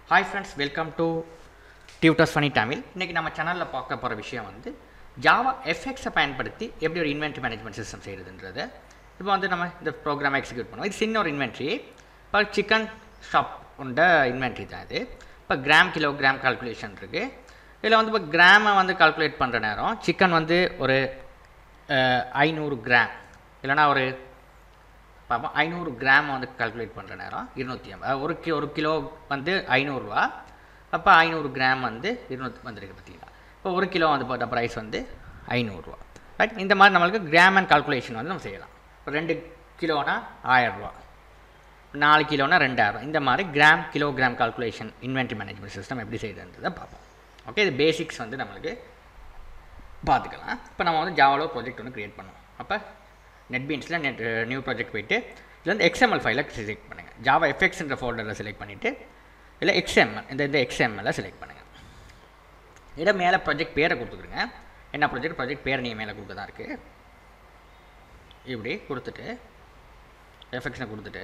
hi friends welcome to tutors funny Tamil இன்றைக்கி நம்ம சேனலில் பார்க்க போகிற விஷயம் வந்து ஜாவா எஃப்எக்ஸை பயன்படுத்தி எப்படி ஒரு இன்வென்ட்ரி மேனேஜ்மெண்ட் சிஸ்டம் செய்கிறதுன்றது இப்போ வந்து நம்ம இந்த ப்ரோக்ராம் எக்ஸிக்யூட் பண்ணுவோம் இது சின்ன ஒரு இன்வென்ட்ரி இப்போ சிக்கன் ஷாப் உண்ட இன்வென்ட்ரி தான் இது இப்போ கிராம் கிலோ கிராம் கால்குலேஷன் இருக்குது இதில் வந்து இப்போ கிராமை வந்து கால்குலேட் பண்ணுற நேரம் சிக்கன் வந்து ஒரு ஐநூறு கிராம் இல்லைனா ஒரு பார்ப்போம் ஐநூறு கிராம் வந்து கால்குலேட் பண்ணுற நேரம் இருநூற்றி ஐம்பது ஒரு கி ஒரு கிலோ வந்து ஐநூறுரூவா அப்போ ஐநூறு கிராம் வந்து இருநூற்றி வந்துருக்கு பார்த்தீங்களா இப்போ ஒரு கிலோ வந்து போட்ட ப்ரைஸ் வந்து ஐநூறுரூவா ரைட் இந்த மாதிரி நம்மளுக்கு கிராம் அண்ட் கால்குலேஷன் வந்து நம்ம செய்யலாம் இப்போ ரெண்டு கிலோனா ஆயரூவா நாலு கிலோனா ரெண்டாயிரம் இந்த மாதிரி gram kilo gram calculation inventory management system எப்படி செய்யுதுன்றதை பார்ப்போம் ஓகே இது பேசிக்ஸ் வந்து நம்மளுக்கு பார்த்துக்கலாம் இப்போ நம்ம வந்து ஜாவாலோ ப்ராஜெக்ட் ஒன்று க்ரியேட் பண்ணுவோம் அப்போ நெட்பீன்ஸில் நெட் நியூ ப்ராஜெக்ட் போயிட்டு இதில் வந்து எக்ஸ்எம்எல் ஃபைலை செலக்ட் பண்ணுங்கள் ஜாவா எஃப்எக்ஸ்ன்ற ஃபோல்டரில் செலக்ட் பண்ணிவிட்டு இல்லை எக்ஸ்எம்எல் இந்த இந்த எக்ஸ்எம்எல்லை செலக்ட் பண்ணுங்கள் இட மேலே ப்ராஜெக்ட் பேரை கொடுத்துருங்க என்ன ப்ராஜெக்ட் ப்ராஜெக்ட் பேர் நீங்கள் மேலே கொடுக்க தான் இருக்குது இப்படி கொடுத்துட்டு எஃபெக்ஷனை கொடுத்துட்டு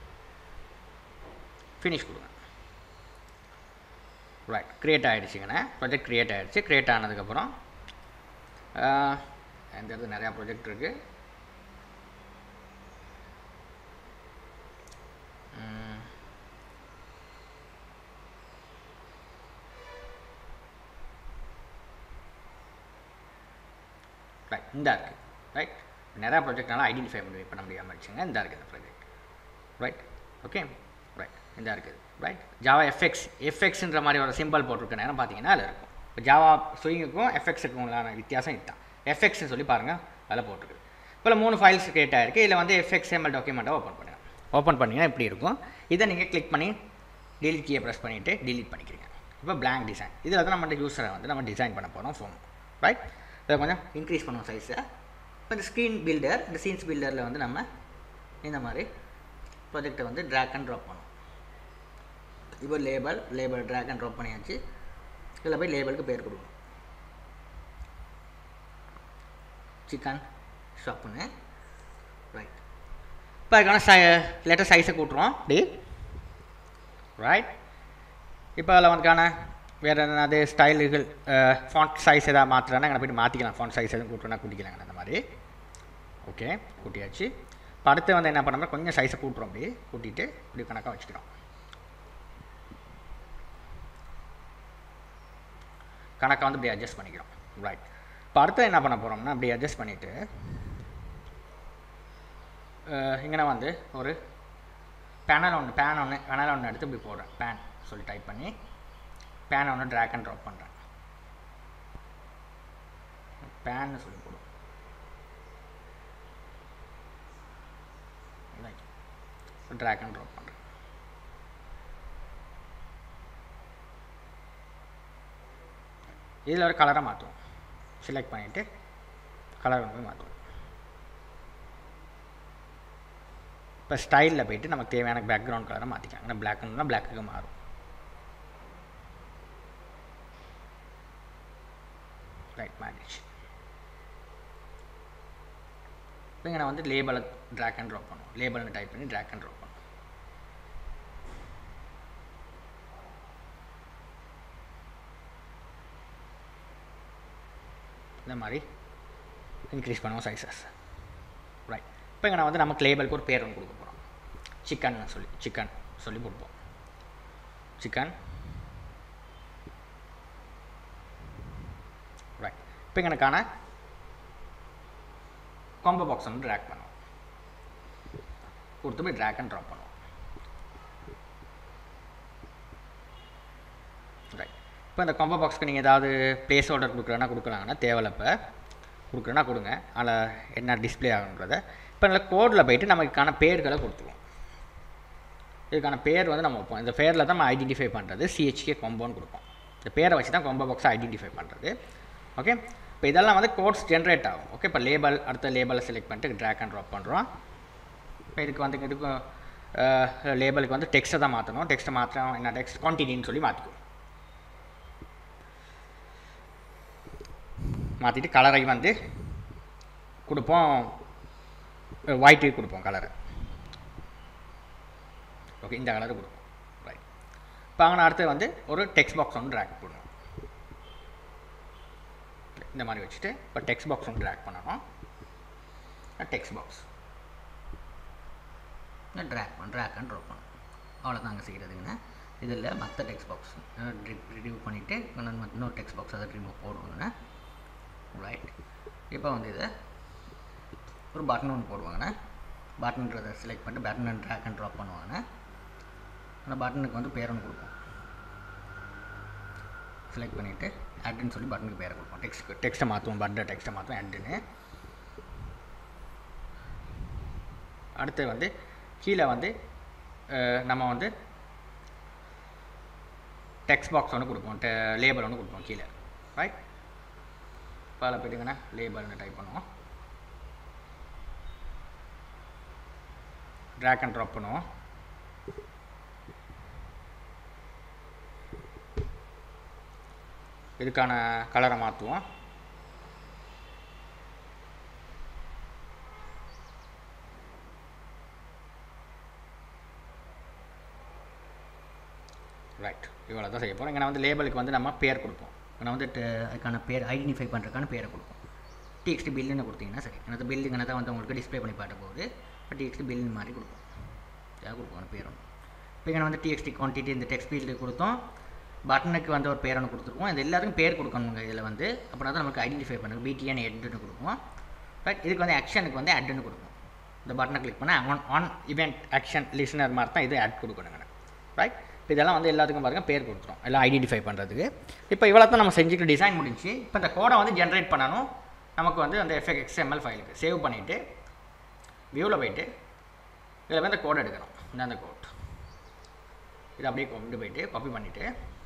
ஃபினிஷ் கொடுங்க ரைட் க்ரியேட் ஆகிடுச்சிங்கண்ணே ப்ராஜெக்ட் க்ரியேட் ஆகிடுச்சு க்ரியேட் ஆனதுக்கப்புறம் எந்த இடத்துல நிறையா ப்ராஜெக்ட் இருக்குது ரைட் இந்த இருக்குது ரைட் நிறையா ப்ராஜெக்ட்னால ஐடென்டிஃபை பண்ணி பண்ண முடியாமல் இருந்துச்சுங்க இந்த இருக்குது இந்த ப்ராஜெக்ட் ரைட் ஓகே ரைட் இந்த இருக்குது ரைட் ஜாவா எஃப்எக்ஸ் எஃப்எக்ஸ்ன்ற மாதிரி ஒரு சிம்பிள் போட்டிருக்க நேரம் பார்த்தீங்கன்னா அதில் இருக்கும் இப்போ ஜாவா ஸ்விங்குக்கும் எஃப்எக்ஸுக்கும் உள்ளான வித்தியாசம் இதுதான் எஃப்எக்ஸ்னு சொல்லி பாருங்கள் அதில் போட்டிருக்கு இப்போ மூணு ஃபைல்ஸ் கிரியேட் ஆகிருக்கு இதில் வந்து எஃப்எக்ஸ்எம்எல் டாக்குமெண்ட்டை ஓப்பன் பண்ணுங்கள் ஓப்பன் பண்ணிங்கன்னா இப்படி இருக்கும் இதை நீங்கள் கிளிக் பண்ணி டெலிட் கீயை ப்ரெஸ் பண்ணிவிட்டு டெலிட் பண்ணிக்கிறீங்க இப்போ பிளாங்க் டிசைன் இதில் தான் நம்ம யூஸரை வந்து நம்ம டிசைன் பண்ண போகிறோம் ஃபோன் ரைட் இதை கொஞ்சம் இன்க்ரீஸ் பண்ணுவோம் சைஸை இப்போ இந்த ஸ்க்ரீன் பில்டர் இந்த சீன்ஸ் பில்டரில் வந்து நம்ம இந்த மாதிரி ப்ராஜெக்டை வந்து ட்ராக் அண்ட் ட்ராப் பண்ணுவோம் இப்போ label label drag and drop பண்ணியாச்சு இதில் போய் லேபலுக்கு பேர் கொடுக்கணும் சிக்கன் ஷாப்புன்னு ரைட் இப்போ அதுக்கான சை லெட்டர் சைஸை கூட்டுறோம் அப்படி ரைட் இப்போ அதில் வந்துக்கான வேறு எதாவது ஸ்டைலுகள் ஃபாண்ட் சைஸ் எதாவது மாற்றுறானா எங்களை போய்ட்டு மாற்றிக்கலாம் ஃபாண்ட் சைஸ் எதுவும் கூட்டுறோன்னா கூட்டிக்கலாங்க அந்த மாதிரி ஓகே கூட்டியாச்சு இப்போ அடுத்து வந்து என்ன பண்ணோம்னா கொஞ்சம் சைஸை கூட்டுறோம் அப்படி கூட்டிகிட்டு இப்படி கணக்காக வச்சுக்கிறோம் கணக்கை வந்து இப்படி அட்ஜஸ்ட் பண்ணிக்கிறோம் ரைட் இப்போ அடுத்து என்ன பண்ண போகிறோம்னா அப்படி அட்ஜஸ்ட் பண்ணிவிட்டு இங்கே வந்து ஒரு பேனல் ஒன்று பேன் ஒன்று பேனல் ஒன்று எடுத்து இப்படி போடுறேன் பேன் சொல்லி டைப் பண்ணி பேனை ஒன்று ட்ராக் அண்ட் ட்ராப் பண்ணுறேன் பேன்னு சொல்லி போடுவோம் ட்ராக் அண்ட் ட்ராப் பண்ணுறேன் இதில் ஒரு கலரை மாற்றுவோம் செலக்ட் பண்ணிவிட்டு கலர் வந்து மாற்றுவோம் இப்போ ஸ்டைலில் போயிட்டு நமக்கு தேவையான பேக்ரவுண்ட் கலரை மாற்றிக்கலாம் ஏன்னா பிளாக்னா பிளாக்குக்கு மாறும் ரைட் மாறிடுச்சு இப்போ இங்கே நான் வந்து லேபலை ட்ராக் அண்ட் ட்ராப் பண்ணுவோம் லேபல்னு டைப் பண்ணி ட்ராக் அண்ட் ட்ராப் பண்ணுவோம் இந்த மாதிரி இன்க்ரீஸ் பண்ணுவோம் சைஸஸ் ரைட் இப்போ இங்கே நான் வந்து நமக்கு லேபலுக்கு ஒரு பேர் ஒன்று கொடுக்க போகிறோம் சிக்கன் சொல்லி சிக்கன் சொல்லி கொடுப்போம் சிக்கன் ரைட் இப்போ எனக்கான காம்போ பாக்ஸ் வந்து ட்ராக் பண்ணுவோம் கொடுத்து போய் ட்ராக் அண்ட் ட்ராப் பண்ணுவோம் ரைட் இப்போ இந்த காம்போ பாக்ஸ்க்கு நீங்கள் ஏதாவது பிளேஸ் ஆர்டர் கொடுக்குறேன்னா கொடுக்கலாங்கன்னா தேவையில்லப்போ கொடுக்குறேன்னா கொடுங்க அதில் என்ன டிஸ்பிளே ஆகுன்றத இப்போ நல்ல கோடில் போயிட்டு நமக்கான பேர்களை கொடுத்துருவோம் இதுக்கான பேர் வந்து நம்ம வைப்போம் இந்த பேரில் தான் நம்ம ஐடென்டிஃபை பண்ணுறது சிஹெச்கே கொம்போன்னு கொடுப்போம் இந்த பேரை வச்சு தான் கொம்போ பாக்ஸை ஐடென்டிஃபை பண்ணுறது ஓகே இப்போ இதெல்லாம் வந்து கோட்ஸ் ஜென்ரேட் ஆகும் ஓகே இப்போ லேபல் அடுத்த லேபலை செலக்ட் பண்ணிட்டு ட்ராக் அண்ட் ட்ராப் பண்ணுறோம் இப்போ இதுக்கு வந்து இதுக்கு லேபலுக்கு வந்து டெக்ஸ்ட்டை தான் மாற்றணும் டெக்ஸ்ட்டை மாற்றணும் என்ன டெக்ஸ்ட் குவான்டிட்டின்னு சொல்லி மாற்றிக்குவோம் மாற்றிட்டு கலரை வந்து கொடுப்போம் ஒயிட்டு கொடுப்போம் கலரை ஓகே இந்த கலர் கொடுப்போம் ரைட் இப்போ அங்கே அடுத்து வந்து ஒரு டெக்ஸ்ட் பாக்ஸ் ஒன்று ட்ராக் பண்ணுவோம் இந்த மாதிரி வச்சுட்டு இப்போ டெக்ஸ்ட் பாக்ஸ் ஒன்று ட்ராக் பண்ணணும் டெக்ஸ்ட் பாக்ஸ் ட்ராக் பண்ண ட்ராக் அண்ட் ட்ராப் பண்ணணும் அவ்வளோதாங்க செய்கிறதுங்கண்ணா இதில் மற்ற டெக்ஸ்ட் பாக்ஸ் ரிமூவ் பண்ணிவிட்டு இன்னொரு டெக்ஸ்ட் பாக்ஸ் அதை ரிமூவ் போடுவோங்கண்ணா ரைட் இப்போ வந்து இதை ஒரு பட்டன் ஒன்று போடுவாங்கண்ணா பட்டன்றதை செலக்ட் பண்ணிட்டு button and drag and drop பண்ணுவாங்கண்ணா அந்த பட்டனுக்கு வந்து பேர் ஒன்று கொடுப்போம் செலக்ட் பண்ணிவிட்டு அட்டுன்னு சொல்லி பட்டனுக்கு பேரை கொடுப்போம் டெக்ஸ்ட் டெக்ஸ்ட்டை மாற்றுவோம் பட்டன் டெக்ஸ்ட்டை மாற்றுவோம் அட்டுன்னு அடுத்து வந்து கீழே வந்து அஹ், நம்ம வந்து டெக்ஸ்ட் பாக்ஸ் ஒன்று கொடுப்போம் லேபிள் ஒன்று கொடுப்போம் கீழே ரைட் இப்போ அதில் போய்ட்டுங்கன்னா லேபிள்னு டைப் பண்ணுவோம் ட்ராக் அண்ட் ட்ராப் பண்ணுவோம் இதுக்கான கலரை மாற்றுவோம் ரைட் இவ்வளோ தான் செய்ய போகிறோம் இங்கே வந்து லேபிளுக்கு வந்து நம்ம பேர் கொடுப்போம் நான் வந்து ட- அதுக்கான பேர் ஐடென்டிஃபை பண்ணுறதுக்கான பேரை கொடுப்போம் டிஎக்ஸ்டி பில்லுன்னு கொடுத்தீங்கன்னா சரி எனக்கு பில்லுங்கன்னா தான் வந்து உங்களுக்கு டிஸ்ப்ளே பண்ணி பாட்ட போகுது இப்போ டிஎக்ஸ்டி பில்லுன்னு மாதிரி கொடுப்போம் இதாக கொடுப்போம் அந்த பேர் ஒன்று இப்போ இங்கே வந்து டிஎக்ஸ்டி குவான்டிட்டி இந்த டெக்ஸ்ட் ஃபீல்டு கொடுத்தோம் பட்டனுக்கு வந்து ஒரு பேர் ஒன்று கொடுத்துருக்கோம் இது எல்லாத்துக்கும் பேர் கொடுக்கணுங்க இதில் வந்து அப்படின்னா தான் நமக்கு ஐடென்டிஃபை பண்ணுங்க பிடிஎன் எட்டுன்னு கொடுப்போம் பட் இதுக்கு வந்து ஆக்ஷனுக்கு வந்து அட்னு கொடுப்போம் இந்த பட்டனை கிளிக் பண்ணால் on on event action listener மாதிரி தான் இது ஆட் கொடுக்கணுங்க ரைட் இப்போ இதெல்லாம் வந்து எல்லாத்துக்கும் பாருங்க பேர் கொடுத்துரும் எல்லாம் ஐடென்டிஃபை பண்ணுறதுக்கு இப்போ இவ்வளோ தான் நம்ம செஞ்சுக்கிட்டு டிசைன் முடிஞ்சு இப்போ இந்த கோடை வந்து ஜென்ரேட் பண்ணணும் நமக்கு வந்து அந்த எஃப்எக் எக்ஸ்எம்எல் ஃபைலுக்கு சேவ் பண்ணிவிட்டு வியூவில் போயிட்டு இதில் வந்து கோட் எடுக்கணும் இந்த அந்த கோட் இதை அப்படியே கொண்டு போயிட்டு காப்பி பண்ணிவிட்டு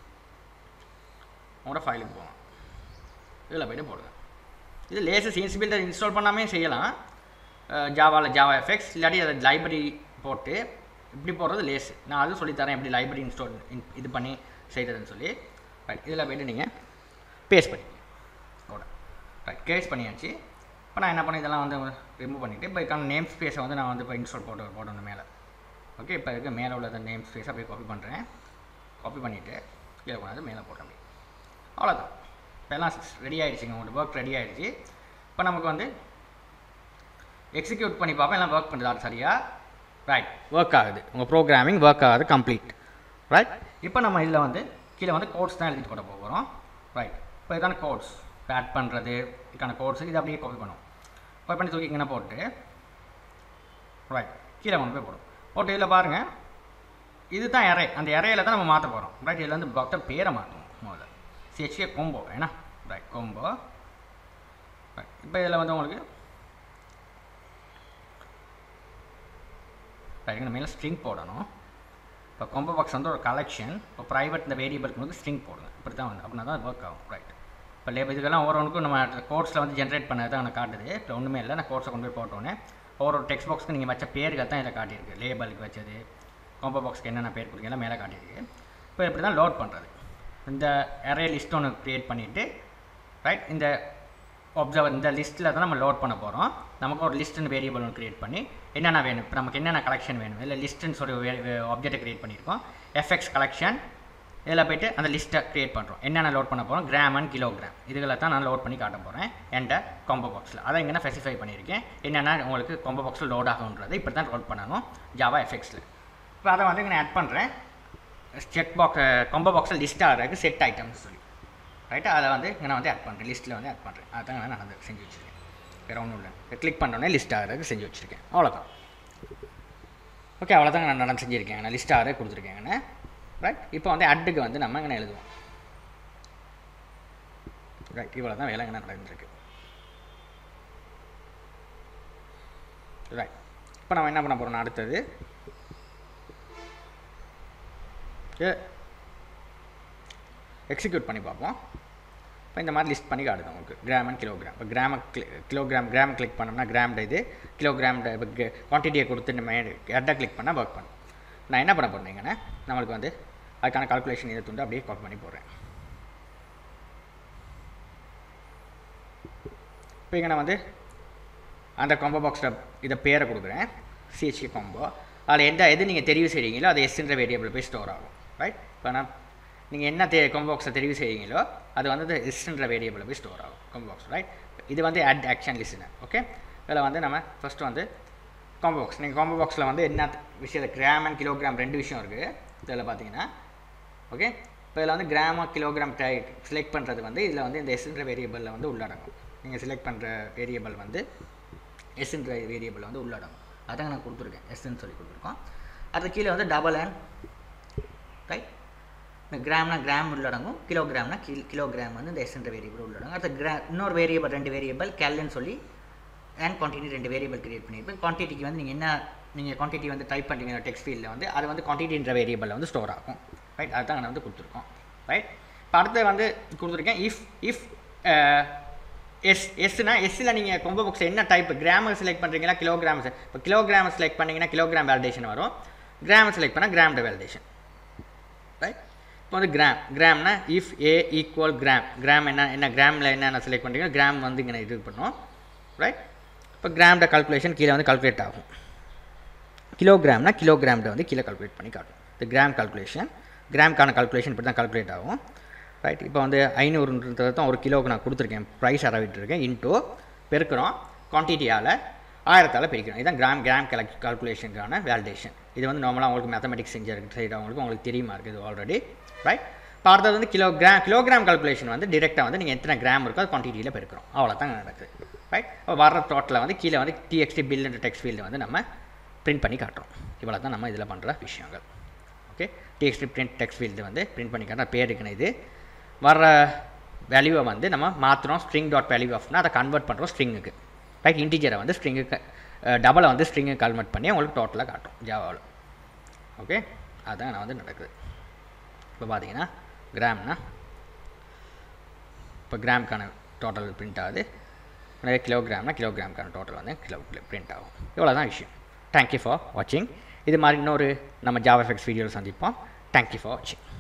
உங்களோட ஃபைலுக்கு போகணும் இதில் போயிட்டு போடுங்க இது லேசஸ் இன்ஸ்பில்டர் இன்ஸ்டால் பண்ணாமே செய்யலாம் ஜாவாவில் ஜாவா எஃபெக்ட்ஸ் இல்லாட்டி அதை லைப்ரரி போட்டு இப்படி போடுறது லேஸ் நான் அதுவும் சொல்லித்தரேன் எப்படி லைப்ரரி இன்ஸ்டால் இது பண்ணி செய்கிறதுன்னு சொல்லி ரைட் இதில் போய்ட்டு நீங்கள் பேஸ்ட் பண்ணி கூட ரைட் கேஸ் பண்ணியாச்சு இப்போ நான் என்ன பண்ணேன் இதெல்லாம் வந்து ரிமூவ் பண்ணிவிட்டு இப்போ இதுக்கான நேம் ஸ்பேஸை வந்து நான் வந்து இப்போ இன்ஸ்டால் போட்டு போடணும் மேலே ஓகே இப்போ இருக்க மேலே உள்ள அந்த நேம் ஸ்பேஸை அப்படியே காப்பி பண்ணுறேன் காப்பி பண்ணிவிட்டு கீழே கொண்டாந்து மேலே போட்டேன் அப்படி அவ்வளோதான் இப்போ எல்லாம் ரெடி ஆகிடுச்சிங்க உங்களோட ஒர்க் ரெடி ஆகிடுச்சு இப்போ நமக்கு வந்து எக்ஸிக்யூட் பண்ணி பார்ப்போம் எல்லாம் ஒர்க் பண்ணுதா சரியா ரைட் ஒர்க் ஆகுது உங்கள் ப்ரோக்ராமிங் ஒர்க் ஆகுது கம்ப்ளீட் ரைட் இப்போ நம்ம இதில் வந்து கீழே வந்து கோட்ஸ் தான் எழுதிட்டு கூட போகிறோம் ரைட் இப்போ இதுக்கான கோட்ஸ் ஆட் பண்ணுறது இதுக்கான கோட்ஸ் இது அப்படியே காப்பி பண்ணுவோம் காப்பி பண்ணி தூக்கி இங்கே போட்டு ரைட் கீழே கொண்டு போய் போடும் போட்டு இதில் பாருங்கள் இது தான் எரை அந்த இறையில தான் நம்ம மாற்ற போகிறோம் ரைட் இதில் வந்து டாக்டர் பேரை மாற்றுவோம் முதல்ல சிஹெச்கே கொம்போ ஏன்னா ரைட் கொம்போ ரைட் இப்போ இதில் வந்து உங்களுக்கு ரைட் இங்கே மேலே ஸ்ட்ரிங் போடணும் இப்போ கொம்போ பாக்ஸ் வந்து ஒரு கலெக்ஷன் இப்போ ப்ரைவேட் இந்த வேரியபிளுக்கு வந்து ஸ்ட்ரிங் போடுங்க இப்படி தான் வந்து அப்படின்னா தான் ஒர்க் ஆகும் ரைட் இப்போ லேபர் இதுக்கெல்லாம் ஒவ்வொருவனுக்கும் நம்ம கோர்ஸில் வந்து ஜென்ரேட் பண்ணது தான் எனக்கு காட்டுது இப்போ ஒன்றுமே இல்லை நான் கோர்ஸை கொண்டு போய் போட்டோன்னே ஒவ்வொரு டெக்ஸ்ட் பாக்ஸ்க்கு நீங்கள் வச்ச பேர்கள் தான் இதில் காட்டியிருக்கு லேபலுக்கு வச்சது காம்போ பாக்ஸ்க்கு என்னென்ன பேர் கொடுங்க எல்லாம் மேலே காட்டியிருக்கு இப்போ இப்படி தான் லோட் பண்ணுறது இந்த அரே லிஸ்ட் ஒன்று க்ரியேட் பண்ணிவிட்டு ரைட் இந்த ஒப்சர்வர் இந்த லிஸ்ட்டில் தான் நம்ம லோட் பண்ண போகிறோம் நமக்கு ஒரு லிஸ்ட்டுன்னு வேரியபிள் ஒன்று க்ரியேட் பண்ணி என்னென்ன வேணும் இப்போ நமக்கு என்னென்ன கலெக்ஷன் வேணும் இல்லை லிஸ்ட்டுன்னு சொல்லி ஆப்ஜெக்ட்டை க்ரியேட் பண்ணியிருக்கோம் எஃப்எக்ஸ் கலெக்ஷன் இதில் போயிட்டு அந்த லிஸ்ட்டை க்ரியேட் பண்ணுறோம் என்னென்ன லோட் பண்ண போகிறோம் கிராம் அண்ட் கிலோகிராம் இதுகளை தான் நான் லோட் பண்ணி காட்ட போகிறேன் என்ட காம்போ பாக்ஸில் அதை இங்கே நான் ஸ்பெசிஃபை பண்ணியிருக்கேன் என்னென்ன உங்களுக்கு காம்போ பாக்ஸில் லோட் ஆகுன்றது இப்படி தான் லோட் பண்ணணும் ஜாவா எஃப்எக்ஸில் இப்போ அதை வந்து இங்கே நான் ஆட் பண்ணுறேன் செக் பாக்ஸ் காம்போ பாக்ஸில் லிஸ்ட் ஆகிறதுக்கு செட் ஐட்டம்ஸ் சொல்லி ரைட்டா அதை வந்து இங்கே நான் வந்து ஆட் பண்ணுறேன் லிஸ்ட்டில் வந்து ஆட் பண்ணுறேன் அதான் நான் வந்து செஞ்சு வச்சுருக்கேன் வேறு ஒன்றும் இல்லை கிளிக் பண்ணோன்னே லிஸ்ட் ஆகிறதுக்கு செஞ்சு வச்சுருக்கேன் அவ்வளோதான் ஓகே அவ்வளோதான் நான் நான் செஞ்சுருக்கேன் நான் லிஸ்ட் ஆகிறே கொடுத்துருக்கேங்கண்ணே ரைட் இப்போ வந்து அட்டுக்கு வந்து நம்ம இங்கே எழுதுவோம் ரைட் இவ்வளோ தான் வேலை இங்கே நடந்துருக்கு ரைட் இப்போ நம்ம என்ன பண்ண போகிறோம் அடுத்தது எக்ஸிக்யூட் பண்ணி பார்ப்போம் இப்போ இந்த மாதிரி லிஸ்ட் பண்ணி காட்டுது உங்களுக்கு கிராம் அண்ட் கிலோகிராம் இப்போ கிராம கிலோகிராம் கிராம் கிளிக் பண்ணோம்னா கிராம் இது கிலோகிராம் இப்போ குவான்டிட்டியை கொடுத்து நம்ம ஹெட்டை கிளிக் பண்ணால் ஒர்க் பண்ணும் நான் என்ன பண்ண போகிறேங்கன்னா நம்மளுக்கு வந்து அதுக்கான கால்குலேஷன் இதை துண்டு அப்படியே கால் பண்ணி போடுறேன் இப்போ இங்கே நான் வந்து அந்த காம்போ பாக்ஸில் இதை பேரை கொடுக்குறேன் சிஹெச்கே காம்போ அதில் எந்த எது நீங்கள் தெரிவு செய்கிறீங்களோ அது எஸ்ன்ற வேரியபிள் போய் ஸ்டோர் ஆகும் ரைட் இப்போ நான் நீங்கள் என்ன தே கொம்பாக்ஸை தெரிவு செய்வீங்களோ அது வந்து இந்த லிஸ்ட்ன்ற வேரியபிளில் போய் ஸ்டோர் ஆகும் கொம்பாக்ஸ் ரைட் இது வந்து அட் ஆக்ஷன் லிஸ்ட்னர் ஓகே இதில் வந்து நம்ம ஃபஸ்ட்டு வந்து காம்போ பாக்ஸ் நீங்கள் காம்போ பாக்ஸில் வந்து என்ன விஷயம் கிராம் அண்ட் கிலோகிராம் ரெண்டு விஷயம் இருக்குது இதில் பார்த்தீங்கன்னா ஓகே இப்போ இதில் வந்து கிராம கிலோகிராம் டை செலக்ட் பண்ணுறது வந்து இதில் வந்து இந்த எஸ்ன்ற வேரியபிளில் வந்து உள்ளடங்கும் நீங்கள் செலக்ட் பண்ணுற வேரியபிள் வந்து எஸ்ன்ற வேரியபிள் வந்து உள்ளடங்கும் அதாங்க நான் கொடுத்துருக்கேன் எஸ்ன்னு சொல்லி கொடுத்துருக்கோம் அது கீழே வந்து டபுள் அண்ட் ரைட் இந்த கிராம்னா கிராம் உள்ளடங்கும் கிலோகிராம்னா கில் கிலோகிராம் வந்து இந்த எஸ்ன்ற வேரியபிள் உள்ளடங்கும் அடுத்த கிரா இன்னொரு வேரியபிள் ரெண்டு வேரியபிள் கேல்னு சொல்லி அண்ட் குவான்டிட்டி ரெண்டு வேரியபிள் கிரியேட் பண்ணியிருப்பேன் குவான்டிட்டிக்கு வந்து நீங்கள் என்ன நீங்கள் குவான்டிட்டி வந்து டைப் பண்ணுறீங்க டெக்ஸ்ட் ஃபீல்டில் வந்து அது வந்து குவான்டிட்டின்ற வேரியபிளில் வந்து ஸ்டோர் ஆகும் ரைட் அதுதான் நான் வந்து கொடுத்துருக்கோம் ரைட் இப்போ அடுத்து வந்து கொடுத்துருக்கேன் இஃப் இஃப் எஸ் எஸ்னா எஸ்ஸில் நீங்கள் கொம்போ பாக்ஸ் என்ன டைப் கிராமர் செலக்ட் பண்ணுறீங்களா கிலோகிராம்ஸ் இப்போ கிலோகிராம் செலக்ட் பண்ணிங்கன்னா கிலோகிராம் வேலிடேஷன் வரும் கிராம் செலக்ட் பண்ணால் கிராம்ட வேலிடேஷன் ரைட் இப்போ வந்து கிராம் கிராம்னா if A equal gram gram என்ன என்ன கிராமில் என்னென்ன செலக்ட் பண்ணுறீங்க கிராம் வந்து இங்கே இது பண்ணுவோம் ரைட் இப்போ கிராம்ட கால்குலேஷன் கீழே வந்து கால்குலேட் ஆகும் கிலோகிராம்னா கிலோகிராம்ட வந்து கீழே கால்குலேட் பண்ணி காட்டும் இந்த கிராம் கால்குலேஷன் கிராம்க்கான கால்குலேஷன் இப்படி தான் கால்குலேட் ஆகும் ரைட் இப்போ வந்து ஐநூறுன்றது தான் ஒரு கிலோவுக்கு நான் கொடுத்துருக்கேன் ப்ரைஸ் அறவிட்டுருக்கேன் இன்டூ பெருக்கிறோம் குவான்டிட்டியால் ஆயிரத்தால் பிரிக்கிறோம் இதுதான் கிராம் கிராம் கலெக்ட் கால்குலேஷனுக்கான வேலிடேஷன் இது வந்து நார்மலாக உங்களுக்கு மேத்தமெட்டிக்ஸ் செஞ்ச சைடு அவங்களுக்கு உங்களுக்கு தெரியுமா இருக்குது ஆல்ரெடி ரைட் இப்போ அடுத்தது வந்து கிலோ கிராம் கிலோகிராம் கால்குலேஷன் வந்து டிரெக்டாக வந்து நீங்கள் எத்தனை கிராம் இருக்கோ அது குவான்டிட்டியில் பெருக்கிறோம் அவ்வளோதான் நடக்குது ரைட் இப்போ வர்ற டோட்டலில் வந்து கீழே வந்து டிஎக்ஸ்டி பில்லுன்ற டெக்ஸ்ட் ஃபீல்டு வந்து நம்ம பிரிண்ட் பண்ணி காட்டுறோம் இவ்வளோ தான் நம்ம இதில் பண்ணுற விஷயங்கள் okay TXT print text field வந்து பிரிண்ட் பண்ணி காட்டுற பேர் இருக்குன்னு இது வர்ற வேல்யூவை வந்து நம்ம மாற்றுறோம் ஸ்ட்ரிங் டாட் வேல்யூ ஆஃப்னா அதை கன்வெர்ட் பண்ணுறோம் ஸ்ட்ரிங்குக்கு ரைட் இன்டிஜரை வந்து ஸ்ட்ரிங்குக்கு டபுளை வந்து ஸ்ட்ரிங்கு கன்வெர்ட் பண்ணி உங்களுக்கு டோட்டலாக காட்டும் ஜாவாவில் ஓகே அதுதான் நான் வந்து நடக்குது இப்போ பார்த்தீங்கன்னா கிராம்னா இப்போ கிராம்க்கான டோட்டல் பிரிண்ட் ஆகுது நிறைய கிலோகிராம்னா கிலோகிராம்க்கான டோட்டல் வந்து கிலோ பிரிண்ட் ஆகும் இவ்வளோ தான் விஷயம் தேங்க்யூ ஃபார் வாட்சிங் இது மாதிரி இன்னொரு நம்ம ஜாவா எஃபெக்ட்ஸ் வீடியோவில் சந்திப்போம் தேங்க்யூ ஃபார் வாட்சிங்